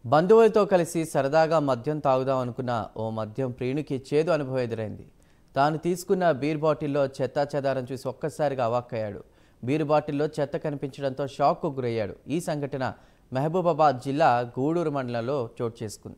బంధువులతో కలిసి సరదాగా మద్యం తాగుదాం అనుకున్న ఓ మద్యం ప్రియునికి చేదు అనుభవం ఎదురైంది తాను తీసుకున్న బీర్ బాటిల్లో చెత్తా చెదారం చూసి ఒక్కసారిగా అవాక్కయ్యాడు బీర్ బాటిల్లో చెత్త కనిపించడంతో షాక్కు గురయ్యాడు ఈ సంఘటన మహబూబాబాద్ జిల్లా గూడూరు మండలంలో చోటు చేసుకుంది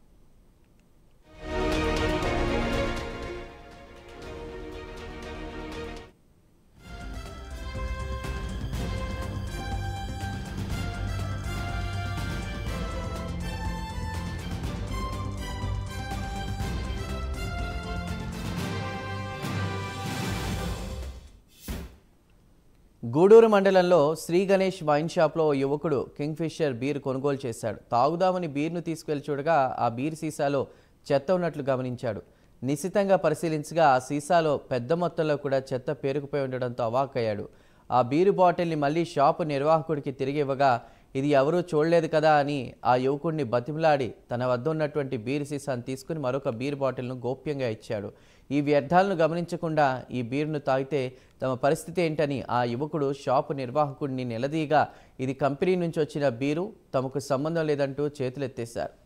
గూడూరు మండలంలో శ్రీ గణేష్ వైన్ షాప్లో ఓ యువకుడు కింగ్ఫిషర్ బీర్ కొనుగోలు చేశాడు తాగుదామని బీర్ను తీసుకెళ్లి చూడగా ఆ బీర్ సీసాలో చెత్త ఉన్నట్లు గమనించాడు నిశితంగా పరిశీలించగా ఆ సీసాలో పెద్ద మొత్తంలో కూడా చెత్త పేరుకుపోయి ఉండడంతో అవాక్కయ్యాడు ఆ బీరు బాటిల్ని మళ్ళీ షాపు నిర్వాహకుడికి తిరిగి ఇవ్వగా ఇది ఎవరూ చూడలేదు కదా అని ఆ యువకుడిని బతిమలాడి తన వద్ద ఉన్నటువంటి బీర్ సీసాను తీసుకుని మరొక బీర్ బాటిల్ను గోప్యంగా ఇచ్చాడు ఈ వ్యర్థాలను గమనించకుండా ఈ బీర్ను తాగితే తమ పరిస్థితి ఏంటని ఆ యువకుడు షాపు నిర్వాహకుడిని నిలదీయగా ఇది కంపెనీ నుంచి వచ్చిన బీరు తమకు సంబంధం లేదంటూ చేతులెత్తేశారు